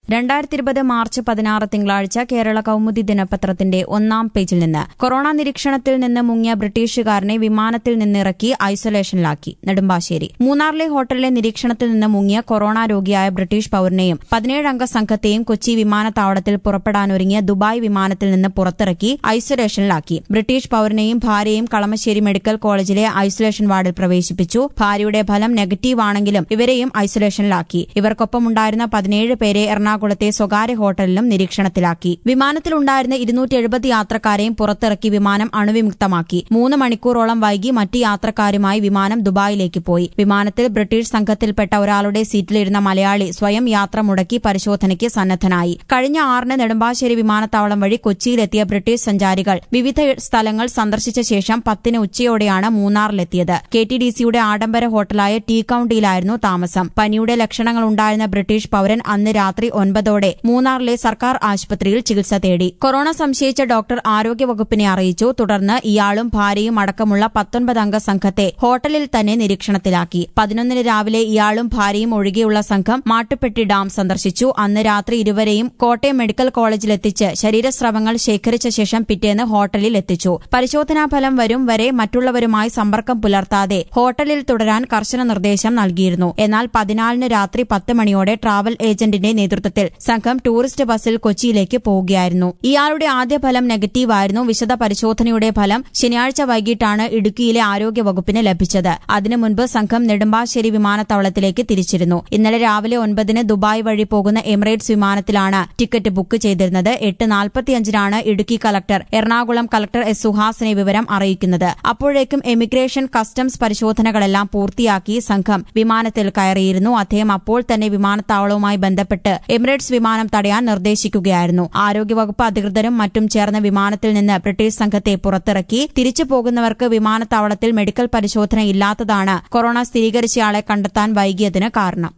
രണ്ടായിരത്തി ഇരുപത് മാർച്ച് പതിനാറ് തിങ്കളാഴ്ച കേരള കൌമുദി ദിനപത്രത്തിന്റെ ഒന്നാം പേജിൽ നിന്ന് കൊറോണ നിരീക്ഷണത്തിൽ നിന്ന് മുങ്ങിയ ബ്രിട്ടീഷുകാരനെ വിമാനത്തിൽ നിന്നിറക്കി ഐസൊലേഷനിലാക്കി നെടുമ്പാശ്ശേരി മൂന്നാറിലെ ഹോട്ടലിലെ നിരീക്ഷണത്തിൽ നിന്ന് മുങ്ങിയ കൊറോണ രോഗിയായ ബ്രിട്ടീഷ് പൌരനെയും പതിനേഴംഗ സംഘത്തെയും കൊച്ചി വിമാനത്താവളത്തിൽ പുറപ്പെടാനൊരുങ്ങിയ ദുബായ് വിമാനത്തിൽ നിന്ന് പുറത്തിറക്കി ഐസൊലേഷനിലാക്കി ബ്രിട്ടീഷ് പൌരനെയും ഭാര്യയും കളമശ്ശേരി മെഡിക്കൽ കോളേജിലെ ഐസൊലേഷൻ വാർഡിൽ പ്രവേശിപ്പിച്ചു ഭാര്യയുടെ ഫലം നെഗറ്റീവ് ആണെങ്കിലും ഇവരെയും ഐസൊലേഷനിലാക്കി ഇവർക്കൊപ്പമുണ്ടായിരുന്ന പതിനേഴ് പേരെ എറണാകുളത്തെ സ്വകാര്യ ഹോട്ടലിലും നിരീക്ഷണത്തിലാക്കി വിമാനത്തിലുണ്ടായിരുന്ന ഇരുന്നൂറ്റി എഴുപത് യാത്രക്കാരെയും പുറത്തിറക്കി വിമാനം അണുവിമുക്തമാക്കി മൂന്ന് മണിക്കൂറോളം വൈകി മറ്റ് യാത്രക്കാരുമായി വിമാനം ദുബായിലേക്ക് പോയി വിമാനത്തിൽ ബ്രിട്ടീഷ് സംഘത്തിൽപ്പെട്ട ഒരാളുടെ സീറ്റിലിരുന്ന മലയാളി സ്വയം യാത്ര മുടക്കി പരിശോധനയ്ക്ക് സന്നദ്ധനായി കഴിഞ്ഞ ആറിന് നെടുമ്പാശ്ശേരി വിമാനത്താവളം വഴി കൊച്ചിയിലെത്തിയ ബ്രിട്ടീഷ് സഞ്ചാരികൾ വിവിധ സ്ഥലങ്ങൾ സന്ദർശിച്ച ശേഷം പത്തിന് ഉച്ചയോടെയാണ് മൂന്നാറിലെത്തിയത് കെ ടി ഡി സിയുടെ ആഡംബര ഹോട്ടലായ ടീ കൌണ്ടിയിലായിരുന്നു താമസം പനിയുടെ ലക്ഷണങ്ങൾ ഉണ്ടായിരുന്ന ബ്രിട്ടീഷ് പൌരൻ അന്ന് രാത്രി ഒൻപതോടെ മൂന്നാറിലെ സർക്കാർ ആശുപത്രിയിൽ ചികിത്സ തേടി കൊറോണ സംശയിച്ച ഡോക്ടർ ആരോഗ്യവകുപ്പിനെ അറിയിച്ചു തുടർന്ന് ഇയാളും ഭാര്യയും അടക്കമുള്ള പത്തൊൻപത് അംഗ സംഘത്തെ ഹോട്ടലിൽ തന്നെ നിരീക്ഷണത്തിലാക്കി പതിനൊന്നിന് രാവിലെ ഇയാളും ഭാര്യയും ഒഴികെയുള്ള സംഘം മാട്ടുപ്പെട്ടി ഡാം സന്ദർശിച്ചു അന്ന് രാത്രി ഇരുവരെയും കോട്ടയം മെഡിക്കൽ കോളേജിലെത്തിച്ച് ശരീരസ്രവങ്ങൾ ശേഖരിച്ച ശേഷം പിറ്റേന്ന് ഹോട്ടലിൽ എത്തിച്ചു പരിശോധനാ ഫലം വരും വരെ മറ്റുള്ളവരുമായി സമ്പർക്കം പുലർത്താതെ ഹോട്ടലിൽ തുടരാൻ കർശന നിർദ്ദേശം നൽകിയിരുന്നു എന്നാൽ പതിനാലിന് രാത്രി പത്ത് മണിയോടെ ട്രാവൽ ഏജന്റിന്റെ നേതൃത്വത്തിൽ സംഘം ടൂറിസ്റ്റ് ബസ്സിൽ കൊച്ചിയിലേക്ക് പോവുകയായിരുന്നു ഇയാളുടെ ആദ്യ ഫലം നെഗറ്റീവായിരുന്നു വിശദ പരിശോധനയുടെ ഫലം ശനിയാഴ്ച വൈകിട്ടാണ് ഇടുക്കിയിലെ ആരോഗ്യവകുപ്പിന് ലഭിച്ചത് അതിനു മുൻപ് സംഘം നെടുമ്പാശ്ശേരി വിമാനത്താവളത്തിലേക്ക് തിരിച്ചിരുന്നു ഇന്നലെ രാവിലെ ഒൻപതിന് ദുബായ് വഴി പോകുന്ന എമിറേറ്റ്സ് വിമാനത്തിലാണ് ടിക്കറ്റ് ബുക്ക് ചെയ്തിരുന്നത് എട്ട് നാൽപ്പത്തിയഞ്ചിനാണ് Idukki collector Ernakulam collector S സുഹാസിനെ വിവരം അറിയിക്കുന്നത് അപ്പോഴേക്കും എമിഗ്രേഷൻ കസ്റ്റംസ് പരിശോധനകളെല്ലാം പൂർത്തിയാക്കി സംഘം വിമാനത്തിൽ കയറിയിരുന്നു അദ്ദേഹം അപ്പോൾ തന്നെ വിമാനത്താവളവുമായി ബന്ധപ്പെട്ട് എമിറേറ്റ്സ് വിമാനം തടയാൻ നിർദ്ദേശിക്കുകയായിരുന്നു ആരോഗ്യവകുപ്പ് അധികൃതരും മറ്റും ചേർന്ന വിമാനത്തിൽ നിന്ന് ബ്രിട്ടീഷ് സംഘത്തെ പുറത്തിറക്കി തിരിച്ചു പോകുന്നവർക്ക് വിമാനത്താവളത്തിൽ മെഡിക്കൽ പരിശോധന ഇല്ലാത്തതാണ് കൊറോണ സ്ഥിരീകരിച്ചയാളെ കണ്ടെത്താൻ വൈകിയതിന് കാരണം